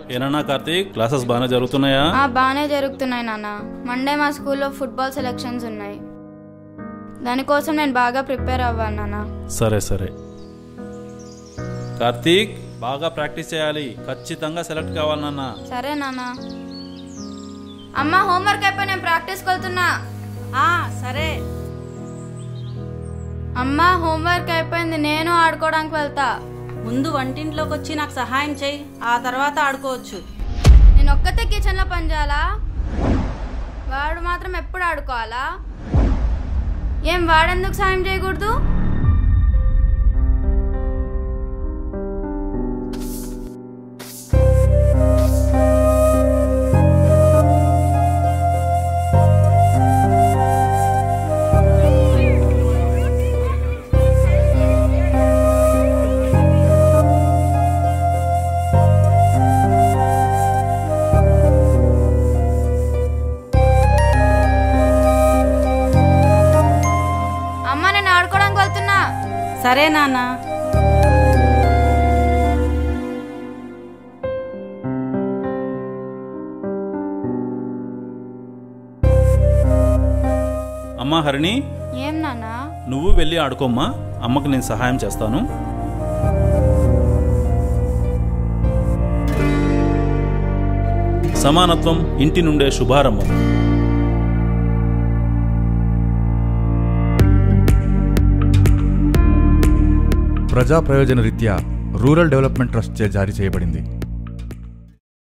ఏనన్నా Karthik classes బాగానే జరుగుతున్నాయా ఆ బాగానే జరుగుతున్నాయి నాన్న మండే మా స్కూల్లో ఫుట్బాల్ సెలక్షన్స్ ఉన్నాయి దానికోసం నేను బాగా ప్రిపేర్ అవ్వాలి నాన్న సరే సరే కార్తీక్ బాగా ప్రాక్టీస్ చేయాలి ఖచ్చితంగా సెలెక్ట్ కావాలి నాన్న సరే నాన్న అమ్మ హోంవర్క్ అయిపోయి నేను ప్రాక్టీస్కి వెళ్తున్నా ఆ సరే అమ్మ హోంవర్క్ అయిపోయింది నేను ఆడుకోవడానికి వెళ్తా ముందు వంటింట్లోకి వచ్చి నాకు సహాయం చేయి ఆ తర్వాత ఆడుకోవచ్చు నేను ఒక్కతే కిచెన్లో పని చేయాలా వాడు మాత్రం ఎప్పుడు ఆడుకోవాలా ఏం వాడెందుకు సాయం చేయకూడదు అమ్మ నేను ఆడుకోవడానికి వెళ్తున్నా సరే నాన్న అమ్మా హరిణి ఏం నాన్న నువ్వు వెళ్ళి ఆడుకోమ్మా అమ్మకు నేను సహాయం చేస్తాను సమానత్వం ఇంటి నుండే శుభారంభం ప్రజా ప్రయోజన రీత్యా రూరల్ డెవలప్మెంట్ ట్రస్ట్ చే జారీ చేయబడింది